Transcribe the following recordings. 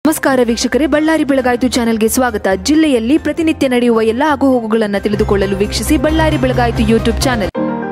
ನಮಸ್ಕಾರ ವೀಕ್ಷಕರೇ ಬಳ್ಳಾರಿ ಬೆಳಗಾಯಿತು ಚಾನೆಲ್ಗೆ ಸ್ವಾಗತ ಜಿಲ್ಲೆಯಲ್ಲಿ ಪ್ರತಿನಿತ್ಯ ನಡೆಯುವ ಎಲ್ಲ ಆಗುಹೋಗುಗಳನ್ನು ತಿಳಿದುಕೊಳ್ಳಲು ವೀಕ್ಷಿಸಿ ಬಳ್ಳಾರಿ ಬೆಳಗಾಯಿತು ಯೂಟ್ಯೂಬ್ ಚಾನೆಲ್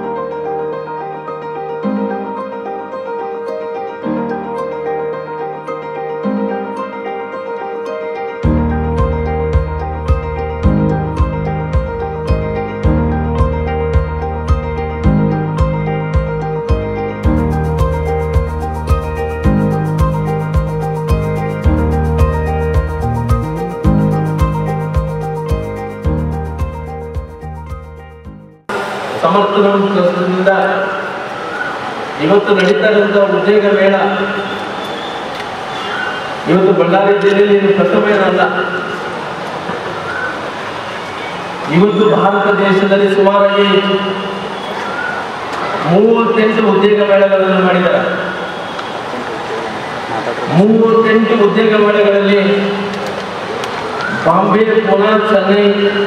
ಸಮರ್ಥನ ಟ್ರಸ್ಟ್ನಿಂದ ಇವತ್ತು ನಡೀತಾ ಇರುವಂಥ ಉದ್ಯೋಗ ಮೇಳ ಇವತ್ತು ಬಳ್ಳಾರಿ ಜಿಲ್ಲೆಯಲ್ಲಿ ಇದು ಪ್ರಥಮ ಏನಲ್ಲ ಇವತ್ತು ಭಾರತ ದೇಶದಲ್ಲಿ ಸುಮಾರಾಗಿ ಮೂವತ್ತೆಂಟು ಉದ್ಯೋಗ ಮೇಳಗಳನ್ನು ಮಾಡಿದ್ದಾರೆ ಮೂವತ್ತೆಂಟು ಉದ್ಯೋಗ ಮೇಳಗಳಲ್ಲಿ ಬಾಂಬೆ ಪುಣೆ ಚೆನ್ನೈ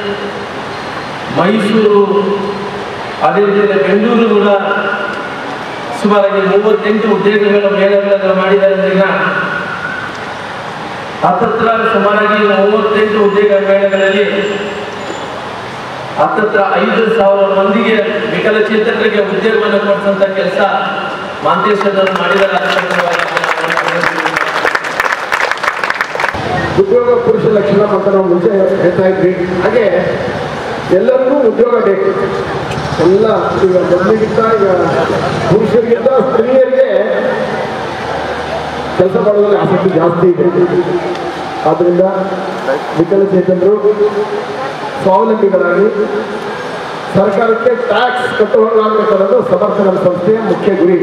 ಮೈಸೂರು ಅದೇ ರೀತಿ ಬೆಂಗಳೂರು ಕೂಡ ಸುಮಾರಾಗಿ ಮೂವತ್ತೆಂಟು ಉದ್ಯೋಗಗಳ ಮೇಳಗಳನ್ನು ಮಾಡಿದ್ದಾರೆ ಈಗ ಹತ್ತತ್ರ ಸುಮಾರಾಗಿ ಮೂವತ್ತೆಂಟು ಉದ್ಯೋಗ ಮೇಳಗಳಲ್ಲಿ ಹತ್ತತ್ರ ಐದು ಸಾವಿರ ಮಂದಿಗೆ ವಿಕಲಚೇತನರಿಗೆ ಉದ್ಯೋಗವನ್ನು ಕೊಡಿಸುವಂತ ಕೆಲಸ ಮಾಂತೇಶ್ವರರು ಮಾಡಿದ್ದಾರೆ ಅಂತಕ್ಕಂಥದ್ದನ್ನ ಉದ್ಯೋಗ ಪುರುಷ ಲಕ್ಷಣ ಅಂತ ನಾವು ಮುಂಚೆ ಹೇಳ್ತಾ ಇದ್ವಿ ಹಾಗೆ ಎಲ್ಲರಿಗೂ ಉದ್ಯೋಗ ಬೇಕು ಎಲ್ಲ ಈಗ ಮೊದಲಿಗಿಂತ ಈಗ ಪುರುಷರಿಗಿಂತ ಸ್ತ್ರೀಯರಿಗೆ ಕೆಲಸ ಮಾಡೋದ್ರಲ್ಲಿ ಆಸಕ್ತಿ ಜಾಸ್ತಿ ಇದೆ ಆದ್ದರಿಂದ ವಿಕಲಚೇತನರು ಸ್ವಾವಲಂಬಿಗಳಾಗಿ ಸರ್ಕಾರಕ್ಕೆ ಟ್ಯಾಕ್ಸ್ ಕಟ್ಟುವಾಗಲಾಗಬೇಕನ್ನೋದು ಸಮರ್ಥನ ಸಂಸ್ಥೆಯ ಮುಖ್ಯ ಗುರಿ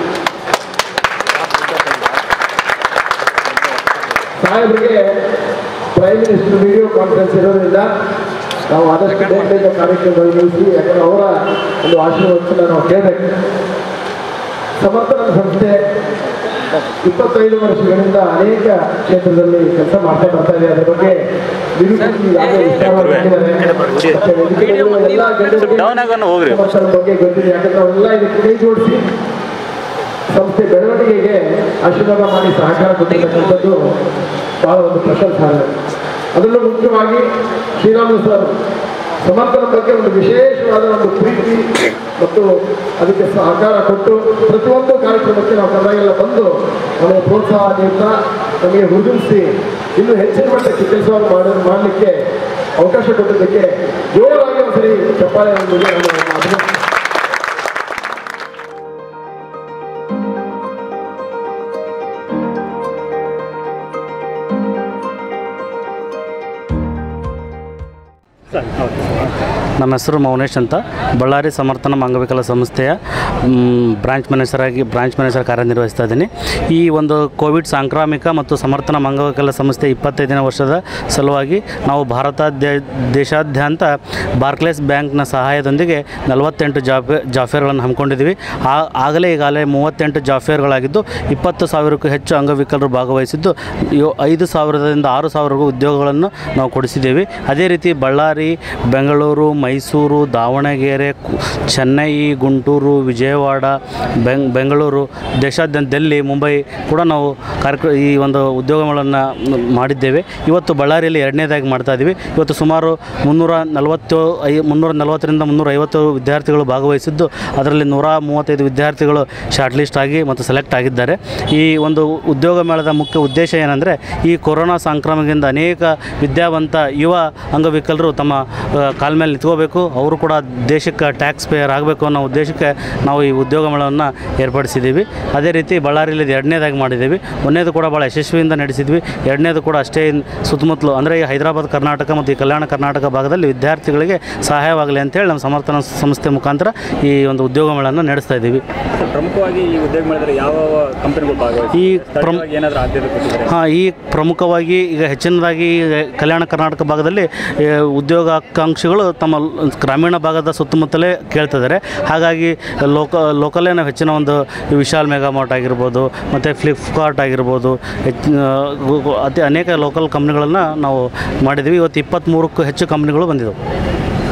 ಸಾಹೇಬರಿಗೆ ಪ್ರೈಮ್ ಮಿನಿಸ್ಟರ್ ವಿಡಿಯೋ ಕಾನ್ಫರೆನ್ಸ್ ಇರೋದ್ರಿಂದ ನಾವು ಆದಷ್ಟು ಬೇಗ ಬೇಗ ಕಾರ್ಯಕ್ರಮದಲ್ಲಿ ನಿಲ್ಲಿಸಿ ಯಾಕಂದ್ರೆ ಅವರ ಒಂದು ಆಶೀರ್ವಾದವನ್ನು ನಾವು ಕೇಳಬೇಕು ಸಮರ್ಥನ ಸಂಸ್ಥೆ ಇಪ್ಪತ್ತೈದು ವರ್ಷಗಳಿಂದ ಅನೇಕ ಕ್ಷೇತ್ರದಲ್ಲಿ ಕೆಲಸ ಮಾಡ್ತಾ ಬರ್ತಾ ಇದೆ ಅದರ ಬಗ್ಗೆ ನಿರೂಪಿಸಿ ಈಗಾಗಲೇ ವಿಸ್ತಾರವಾಗಿ ಹೇಳಿದ್ದಾರೆ. ಮತ್ತೆ ವೇದಿಕೆಗಳು ಎಲ್ಲ ಜನರಿಗೆ ಡೌನ್ ಆಗೋಣ ಹೋಗ್ರಿ. ಸಮರ್ಥನ ಬಗ್ಗೆ ಗೊತ್ತಿದೆ ಯಾಕಂದ್ರೆ ಅವೆಲ್ಲ ಇದಕ್ಕೆ ಕೈ ಜೋಡಿಸಿ ಸಂಸ್ಥೆ ಬೆಳವಣಿಗೆಗೆ ಆಶೀರ್ವಾದ ಮಾಡಿ ಸಹಕಾರ ಕೊಟ್ಟಿರ್ತಕ್ಕಂಥದ್ದು ಬಹಳ ಒಂದು ಪ್ರಶಂಸಾರ್ಹ ಅದರಲ್ಲೂ ಮುಖ್ಯವಾಗಿ ಶ್ರೀರಾಮು ಸರ್ ಸಮರ್ಥನ ಬಗ್ಗೆ ಒಂದು ವಿಶೇಷವಾದ ಒಂದು ಪ್ರೀತಿ ಮತ್ತು ಅದಕ್ಕೆ ಸಹಕಾರ ಕೊಟ್ಟು ಪ್ರತಿಯೊಂದು ಕಾರ್ಯಕ್ರಮಕ್ಕೆ ನಾವು ಕರೆದಾಗೆಲ್ಲ ಬಂದು ನಮಗೆ ಪ್ರೋತ್ಸಾಹ ನೀಡ್ತಾ ನಮಗೆ ಹುರಿದುಂಬಿಸಿ ಇನ್ನೂ ಹೆಚ್ಚಿನ ಮಟ್ಟಕ್ಕೆ ಕೆಲಸವನ್ನು ಮಾಡ ಮಾಡಲಿಕ್ಕೆ ಅವಕಾಶ ಕೊಟ್ಟಿದ್ದಕ್ಕೆ ಜೋರಾಗಿ ಒಂದ್ಸರಿ ಚಪ್ಪಾಳೆ ನಾನು ಅಭಿನಂದಿಸ್ತೀನಿ. ನಮ್ಮ ಹೆಸರು ಮೌನೇಶ್ ಅಂತ ಬಳ್ಳಾರಿ ಸಮರ್ಥನ ಅಂಗವಿಕಲ ಸಂಸ್ಥೆಯ ಮ್, ಬ್ರಾಂಚ್ ಮ್ಯಾನೇಜರಾಗಿ ಬ್ರಾಂಚ್ ಮ್ಯಾನೇಜರ್ ಕಾರ್ಯನಿರ್ವಹಿಸ್ತಾ ಇದ್ದೀನಿ ಈ ಒಂದು ಕೋವಿಡ್ ಸಾಂಕ್ರಾಮಿಕ ಮತ್ತು ಸಮರ್ಥನ ಅಂಗವಿಕಲ ಸಂಸ್ಥೆ ಇಪ್ಪತ್ತೈದನೇ ವರ್ಷದ ಸಲುವಾಗಿ ನಾವು ಭಾರತ ದೇ- ದೇಶಾದ್ಯಂತ ಬಾರ್ಕ್ಲೇಸ್ ಬ್ಯಾಂಕ್ನ ಸಹಾಯದೊಂದಿಗೆ ನಲವತ್ತೆಂಟು ಜಾಫೆ ಜಾಫೇರ್ಗಳನ್ನು ಹಮ್ಮಿಕೊಂಡಿದ್ದೀವಿ ಆ ಆಗಲೇ ಈಗಾಗಲೇ ಮೂವತ್ತೆಂಟು ಜಾಫೇರ್ಗಳಾಗಿದ್ದು ಇಪ್ಪತ್ತು ಸಾವಿರಕ್ಕೂ ಹೆಚ್ಚು ಅಂಗವಿಕಲರು ಭಾಗವಹಿಸಿದ್ದು ಯೋ- ಐದು ಸಾವಿರದಿಂದ ಆರು ಸಾವಿರಗೂ ಉದ್ಯೋಗಗಳನ್ನು ನಾವು ಕೊಡಿಸಿದ್ದೇವೆ ಅದೇ ರೀತಿ ಬಳ್ಳಾರಿ ಬೆಂಗಳೂರು ಮೈಸೂರು ದಾವಣಗೆರೆ ಕು- ಚೆನ್ನೈ ಗುಂಟೂರು ವಿಜಯವಾಡ ಬೆಂಗ್ ಬೆಂಗಳೂರು ದೇಶಾದ್ಯಂತ ದಿಲ್ಲಿ ಮುಂಬೈ ಕೂಡ ನಾವು ಕಾರ್ಯಕ್ರಮ ಈ ಒಂದು ಉದ್ಯೋಗಗಳನ್ನು ಮಾಡಿದ್ದೇವೆ ಇವತ್ತು ಬಳ್ಳಾರಿಯಲ್ಲಿ ಎರಡನೇದಾಗಿ ಮಾಡ್ತಾ ಇದ್ದೀವಿ ಇವತ್ತು ಸುಮಾರು ಮುನ್ನೂರ ನಲವತ್ತು ಐ ಮುನ್ನೂರ ನಲವತ್ತರಿಂದ ಮುನ್ನೂರ ಐವತ್ತು ವಿದ್ಯಾರ್ಥಿಗಳು ಭಾಗವಹಿಸಿದ್ದು ಅದರಲ್ಲಿ ನೂರ ಮೂವತ್ತೈದು ವಿದ್ಯಾರ್ಥಿಗಳು ಶಾರ್ಟ್ ಲಿಸ್ಟ್ ಆಗಿ ಮತ್ತು ಸೆಲೆಕ್ಟ್ ಆಗಿದ್ದಾರೆ ಈ ಒಂದು ಉದ್ಯೋಗ ಮೇಳದ ಮುಖ್ಯ ಉದ್ದೇಶ ಏನಂದರೆ ಈ ಕೊರೋನಾ ಸಾಂಕ್ರಾಮಿಕದಿಂದ ಅನೇಕ ವಿದ್ಯಾವಂತ ಯುವ ಅಂಗವಿಕಲರು ತಮ್ಮ ಆ, ಕಾಲ ಮೇಲೆ ನಿಂತ್ಕೋಬೇಕು ಅವರು ಕೂಡ ದೇಶಕ್ಕೆ ಟ್ಯಾಕ್ಸ್ ಪೇಯರ್ ಆಗಬೇಕು ಅನ್ನೋ ಉದ್ದೇಶಕ್ಕೆ ನಾವು ಈ ಉದ್ಯೋಗ ಮೇಳವನ್ನು ಏರ್ಪಡಿಸಿದ್ದೀವಿ ಅದೇ ರೀತಿ ಬಳ್ಳಾರಿಯಲ್ಲಿ ಇದು ಎರಡನೇದಾಗಿ ಮಾಡಿದ್ದೀವಿ ಒಂದನೇದು ಕೂಡ ಭಾಳ ಯಶಸ್ವಿಯಿಂದ ನಡೆಸಿದ್ವಿ ಎರಡನೇದು ಕೂಡ ಅಷ್ಟೇ ಇನ್- ಸುತ್ತಮುತ್ತಲು ಅಂದರೆ ಈ ಹೈದರಾಬಾದ್ ಕರ್ನಾಟಕ ಮತ್ತು ಈ ಕಲ್ಯಾಣ ಕರ್ನಾಟಕ ಭಾಗದಲ್ಲಿ ವಿದ್ಯಾರ್ಥಿಗಳಿಗೆ ಸಹಾಯವಾಗಲಿ ಅಂತೇಳಿ ನಮ್ಮ ಸಮರ್ಥನ ಸಂಸ್ಥೆ ಮುಖಾಂತರ ಈ ಒಂದು ಉದ್ಯೋಗ ಮೇಳವನ್ನು ನಡೆಸ್ತಾ ಇದ್ದೀವಿ ಪ್ರಮುಖವಾಗಿ ಈ ಉದ್ಯೋಗ ಮೇಳದಲ್ಲಿ ಯಾವ ಕಂಪನಿಗಳು ಭಾಗವಹಿಸಿ ಈ ಪ್ರಮ್ ಸ್ಥಳೀಯವಾಗಿ ಏನಾದರೂ ಆದ್ಯತೆ ಕೊಟ್ಟಿದ್ದಾರೆ ಹಾಂ ಈ ಪ್ರಮುಖವಾಗಿ ಈಗ ಹೆಚ್ಚಿನದಾಗಿ ಕಲ್ಯಾಣ ಕರ್ನಾಟಕ ಭಾಗದಲ್ಲಿ ಏ, ಉದ್ಯೋಗಾಕಾಂಕ್ಷಿಗಳು ತಮ್ಮ ಲ್- ಗ್ರಾಮೀಣ ಭಾಗದ ಸುತ್ತಮುತ್ತಲೇ ಕೇಳ್ತಿದ್ದಾರೆ ಹಾಗಾಗಿ ಲೋಕ ಲೋಕಲ್ಲೇ ನಾವು ಹೆಚ್ಚಿನ ಒಂದು ವಿಶಾಲ್ ಮೆಗಾಮಾರ್ಟ್ ಆಗಿರ್ಬೋದು ಮತ್ತು ಫ್ಲಿಪ್ಕಾರ್ಟ್ ಆಗಿರ್ಬೋದು ಹೆಚ್ಚು ಗು- ಗು- ಅತಿ ಅನೇಕ ಲೋಕಲ್ ಕಂಪ್ನಿಗಳನ್ನು ನಾವು ಮಾಡಿದ್ದೀವಿ ಇವತ್ತು ಇಪ್ಪತ್ತ್ಮೂರಕ್ಕೂ ಹೆಚ್ಚು ಕಂಪ್ನಿಗಳು ಬಂದಿದ್ದವು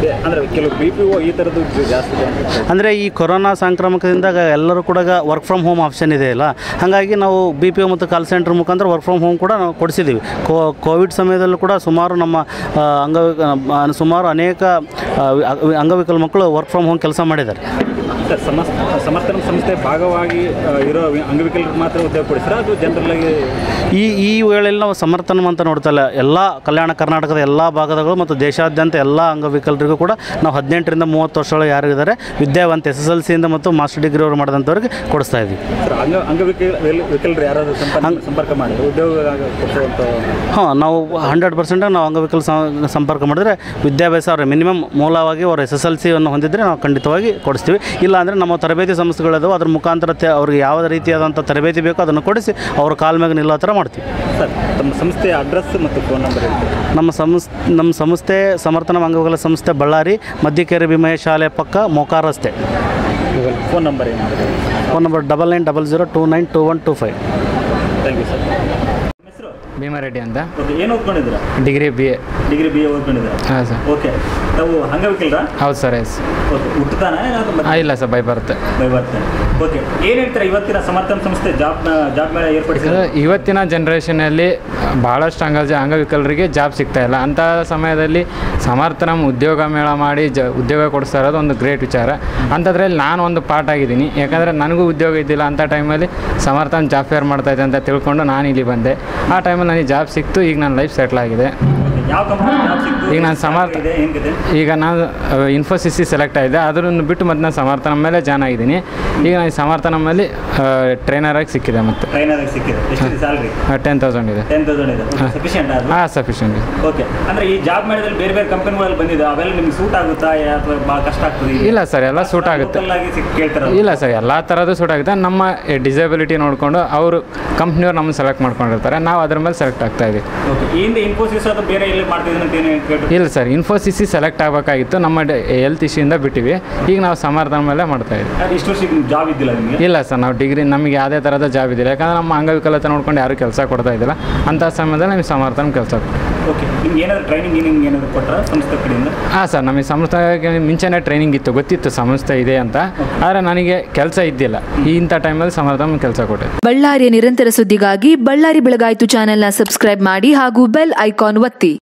ಅಂದರೆ ಕೆಲವು ಬಿ ಪಿ ಒ ಈ ಥರದ್ದು ಜಾಸ್ತಿ ಇದೆ ಅಂತ ಅಂದರೆ ಈ ಕೊರೋನಾ ಸಾಂಕ್ರಾಮಿಕದಿಂದ ಎಲ್ಲರೂ ಕೂಡ ವರ್ಕ್ ಫ್ರಮ್ ಹೋಮ್ ಆಪ್ಷನ್ ಇದೆ ಅಲ್ಲ ಹಾಗಾಗಿ ನಾವು ಬಿ ಪಿ ಒ ಮತ್ತು ಕಾಲ್ ಸೆಂಟರ್ ಮುಖಾಂತರ ವರ್ಕ್ ಫ್ರಮ್ ಹೋಮ್ ಕೂಡ ನಾವು ಕೊಡಿಸಿದ್ದೀವಿ ಕೋ ಕೋವಿಡ್ ಸಮಯದಲ್ಲೂ ಕೂಡ ಸುಮಾರು ನಮ್ಮ ಆ, ಅಂಗವಿಕ ಆ, ಸುಮಾರು ಅನೇಕ ಆ, ವಿ- ಅಂಗವಿಕಲ ಮಕ್ಕಳು ವರ್ಕ್ ಫ್ರಮ್ ಹೋಮ್ ಕೆಲಸ ಮಾಡಿದ್ದಾರೆ ಸರ್ ಸಮಸ್ ಸಮರ್ಥನ ಸಂಸ್ಥೆ ಭಾಗವಾಗಿ ಆ, ಇರೋ ವಿ- ಅಂಗವಿಕಲರಿಗೆ ಮಾತ್ರ ಉದ್ಯೋಗ ಕೊಡಿಸ್ತಾರೆ ಅದು ಜನರಲ್ ಆಗಿ ಈ ಈ ವೇಳೆಯಲ್ಲಿ ನಾವು ಸಮರ್ಥನ ಅಂತ ನೋಡ್ತಾ ಇಲ್ಲ ಎಲ್ಲ ಕಲ್ಯಾಣ ಕರ್ನಾಟಕದ ಎಲ್ಲ ಭಾಗದಗಳು ಮತ್ತು ದೇಶಾದ್ಯಂತ ಎಲ್ಲ ಅಂಗವಿಕಲರಿಗೂ ಕೂಡ ನಾವು ಹದಿನೆಂಟರಿಂದ ಮೂವತ್ತು ವರ್ಷಗಳು ಯಾರಿದ್ದಾರೆ ವಿದ್ಯಾವಂತ ಎಸ್ ಎಸ್ ಎಲ್ ಸಿಯಿಂದ ಮತ್ತು ಮಾಸ್ಟರ್ ಡಿಗ್ರಿ ಅವರು ಮಾಡಿದಂಥವ್ರಿಗೆ ಕೊಡಿಸ್ತಾ ಇದ್ದೀವಿ ಸರ್ ಅಂಗ ಅಂಗವಿಕಲ ವಿಲ್- ವಿಕಲರು ಯಾರಾದರೂ ಸಂಪರ್ಕ ಸಂಪರ್ಕ ಮಾಡಿದ್ರೆ ಉದ್ಯೋಗ ಕೊಡಿಸುವಂಥ ಹಾಂ ನಾವು ಹಂಡ್ರೆಡ್ ಪರ್ಸೆಂಟ್ ನಾವು ಅಂಗವಿಕಲ ಸ- ಸಂಪರ್ಕ ಮಾಡಿದ್ರೆ ವಿದ್ಯಾಭ್ಯಾಸ ಅವ್ರ ಮಿನಿಮಮ್ ಮೂಲವಾಗಿ ಅವ್ರು ಎಸ್ ಎಸ್ ಎಲ್ ಸಿಯನ್ನು ಹೊಂದಿದ್ರೆ ನಾವು ಖಂಡಿತವಾಗಿ ಕೊಡಿಸ್ತೀವಿ ಇಲ್ಲ ಅಂದರೆ ನಮ್ಮ ತರಬೇತಿ ಸಂಸ್ಥೆಗಳಿದಾವೆ ಅದ್ರ ಮುಖಾಂತರ ತೆ- ಅವ್ರಿಗೆ ಯಾವ ರೀತಿಯಾದಂಥ ತರಬೇತಿ ಬೇಕೋ ಅದನ್ನು ಕೊಡಿಸಿ ಅವ್ರ ಕಾಲ ಮ್ಯಾಗ ನಿಲ್ಲೋ ಥರ ಮಾಡ್ತೀವಿ ಸರ್ ತಮ್ಮ ಸಂಸ್ಥೆಯ ಅಡ್ರೆಸ್ ಮತ್ತು ಫೋನ್ ನಂಬರ್ ಹೇಳ್ತೀರಾ ನಮ್ಮ ಸಂಸ್ ನಮ್ಮ ಸಂಸ್ಥೆ ಸಮರ್ಥನ ಅಂಗವಿಕಲ ಸಂಸ್ಥೆ ಬಳ್ಳಾರಿ ಮಧ್ಯಕೆರೆ ಭೀಮಯ್ಯ ಶಾಲೆ ಪಕ್ಕ ಮೋಕಾರ ರಸ್ತೆ ಫೋನ್ ನಂಬರ್ ಏನಾದರೂ phone number double nine double zero two nine two one two five thank you sir ಹೆಸರು ಭೀಮಾರೆಡ್ಡಿ ಅಂತ ಓಕೆ ಏನು ಓದ್ಕೊಂಡಿದ್ದೀರಾ degree B A degree B A ಓದ್ಕೊಂಡಿದ್ದೀರಾ ಹಾಂ ಸರ್ ಓಕೆ ತಾವು ಅಂಗವಿಕಲರ ಹೌದು ಸರ್ ಎಸ್ ಓಕೆ ಹುಟ್ಟುತ್ತಾನ ಏನಾದರೂ ಹಾಂ ಇಲ್ಲ ಸರ್ ಬೈ ಬರುತ್ತೆ ಬೈ ಬರ್ತೇನೆ ಓಕೆ ಏನು ಹೇಳ್ತೀರಾ ಇವತ್ತಿನ ಸಮರ್ಥನ ಸಂಸ್ಥೆ ಜಾಬ್ ಜಾಬ್ ಮೇಳ ಏರ್ಪಡಿಸಿದ್ರೆ ಸರ್, ಇವತ್ತಿನ ಜನ್ರೇಷನಲ್ಲಿ ಭಾಳಷ್ಟು ಅಂಗ ಅಂಗವಿಕಲರಿಗೆ ಜಾಬ್ ಸಿಗ್ತಾ ಇಲ್ಲ ಅಂಥ ಸಮಯದಲ್ಲಿ ಸಮರ್ಥನಂ ಉದ್ಯೋಗ ಮೇಳ ಮಾಡಿ ಜ ಉದ್ಯೋಗ ಕೊಡಿಸ್ತಾ ಇರೋದು ಒಂದು ಗ್ರೇಟ್ ವಿಚಾರ ಅಂಥದ್ರಲ್ಲಿ ನಾನು ಒಂದು ಪಾರ್ಟ್ ಆಗಿದ್ದೀನಿ ಯಾಕಂದರೆ ನನಗೂ ಉದ್ಯೋಗ ಇದ್ದಿಲ್ಲ ಅಂಥ ಟೈಮಲ್ಲಿ ಸಮರ್ಥನ್ ಜಾಬ್ ಫೇರ್ ಮಾಡ್ತಾಯಿದ್ದೆ ಅಂತ ತಿಳ್ಕೊಂಡು ನಾನು ಇಲ್ಲಿ ಬಂದೆ ಆ ಟೈಮಲ್ಲಿ ನನಗೆ ಜಾಬ್ ಸಿಕ್ತು ಈಗ ನನ್ನ ಲೈಫ್ ಸೆಟ್ಲ್ ಆಗಿದೆ ಯಾವ ಕಂಪನಿ ಜಾಬ್ ಸಿಕ್ತು ಈಗ ನಾನು ಸಮರ್ಥ- ಇದೆ ಹೆಂಗಿದೆ ಈಗ ನಾನು ಇನ್ಫೋಸಿಸಿ ಸೆಲೆಕ್ಟ್ ಆಗಿದೆ ಅದನ್ನು ಬಿಟ್ಟು ಮತ್ತೆ ನಾನು ಸಮರ್ಥನ ಮೇಲೆ ಜಾಯ್ನ್ ಆಗಿದ್ದೀನಿ ಈಗ ನಾನು ಸಮರ್ಥನ ಮೇಲೆ ಟ್ರೈನರಾಗಿ ಸಿಕ್ಕಿದೆ ಮತ್ತು ಟ್ರೈನರ್ ಸಿಕ್ಕಿದೆ ಎಷ್ಟಿದೆ ಸ್ಯಾಲ್ರಿ ಟೆನ್ ತೌಸಂಡ್ ಇದೆ ಟೆನ್ ತೌಸಂಡ್ ಇದೆ ಸಫಿಷಿಯಂಟ್ ಅದು ಹಾಂ ಸಫಿಷಿಯಂಟ್ ಇದೆ ಓಕೆ ಅಂದ್ರೆ ಈ ಜಾಬ್ ಮೇಳದಲ್ಲಿ ಬೇರೆ ಬೇರೆ ಕಂಪನಿಗಳಲ್ಲಿ ಬಂದಿದೆ ಅವೆಲ್ಲ ನಿಮ್ಗೆ ಸೂಟ್ ಆಗುತ್ತಾ ಅಥವಾ ಭಾಳ ಕಷ್ಟ ಆಗ್ತದೆ ಇಲ್ಲ ಸರ್ ಎಲ್ಲ ಸೂಟ್ ಆಗುತ್ತೆ Local ಆಗಿ ಸಿಕ್ ಕೇಳ್ತಾರ ಇಲ್ಲ ಸರ್ ಎಲ್ಲ ಥರದ್ದು ಸೂಟ್ ಆಗುತ್ತೆ ನಮ್ಮ ಡಿಸೇಬಿಲಿಟಿ ನೋಡಿಕೊಂಡು ಅವರು ಕಂಪ್ನಿಯವ್ರು ನಮ್ಮನ್ನು ಸೆಲೆಕ್ಟ್ ಮಾಡ್ಕೊಂಡಿರ್ತಾರೆ ನಾವು ಅದ್ರ ಮೇಲೆ ಸೆಲೆಕ್ಟ್ ಆಗ್ತಾ ಇದೀವಿ ಓಕೆ ಈ ಹಿಂದೆ ಇನ್ಫೋಸಿಸ್ ಅಥವಾ ಬೇರೆ ಎಲ್ಲಿ ಮಾಡ್ತಿದ್ದೀನಿ ಅಂತ ಏನು ಕೇಳ್ತಾರೆ ಇಲ್ಲ ಸರ್ ಇನ್ಫೋಸಿಸಿ ಸೆಲೆಕ್ಟ್ ಆಗಬೇಕಾಗಿತ್ತು ನಮ್ಮ ಹೆಲ್ತ್ ಇಶ್ಯೂಯಿಂದ ಬಿಟ್ಟಿವಿ ಈಗ ನಾವು ಸಮರ್ಥನ ಮೇಲೆ ಮಾಡ್ತಾ ಇದ್ದೀವಿ ಇಷ್ಟು ವರ್ಷಕ್ಕೆ ಜಾಬ್ ಇದ್ದಿಲ್ಲ ನಿಮಗೆ ಇಲ್ಲ ಸರ್ ನಾವು ಡಿಗ್ರಿ ನಮಗೆ ಯಾವುದೇ ಥರದ ಜಾಬ್ ಇದಿಲ್ಲ ಯಾಕಂದರೆ ನಮ್ಮ ಅಂಗವಿಕಲತೆ ನೋಡ್ಕೊಂಡು ಯಾರೂ ಕೆಲಸ ಕೊಡ್ತಾ ಇದ್ದಿಲ್ಲ ಅಂಥ ಸಮಯದಲ್ಲಿ ನಮಗೆ ಸಮರ್ಥನ ಕೆಲಸ ಓಕೆ ನಿಮ್ಗೆ ಏನಾದ್ರು ಟ್ರೈನಿಂಗ್ ಏನಿಂಗ್ ಏನಾದ್ರು ಕೊಟ್ಟರ ಸಂಸ್ಥೆ ಕಡೆಯಿಂದ ಹಾಂ ಸರ್ ನಮಗೆ ಸಂಸ್ಥೆಗೆ ಮುಂಚೆನೇ ಟ್ರೈನಿಂಗ್ ಇತ್ತು ಗೊತ್ತಿತ್ತು ಸಂಸ್ಥೆ ಇದೆ ಅಂತ ಆದರೆ ನನಗೆ ಕೆಲಸ ಇದ್ದಿಲ್ಲ ಈ ಇಂಥ ಟೈಮಲ್ಲಿ ಸಮರ್ಥನ ಕೆಲಸ ಕೊಟ್ಟಿದ್ದೆ ಬಳ್ಳಾರಿಯ ನಿರಂತರ ಸುದ್ದಿಗಾಗಿ ಬಳ್ಳಾರಿ ಬೆಳಗಾಯಿತು ಚಾನೆಲ್ನ ಸಬ್ಸ್ಕ್ರೈಬ್ ಮಾಡಿ ಹಾಗೂ ಬೆಲ್ ಐಕಾನ್ ಒತ್ತಿ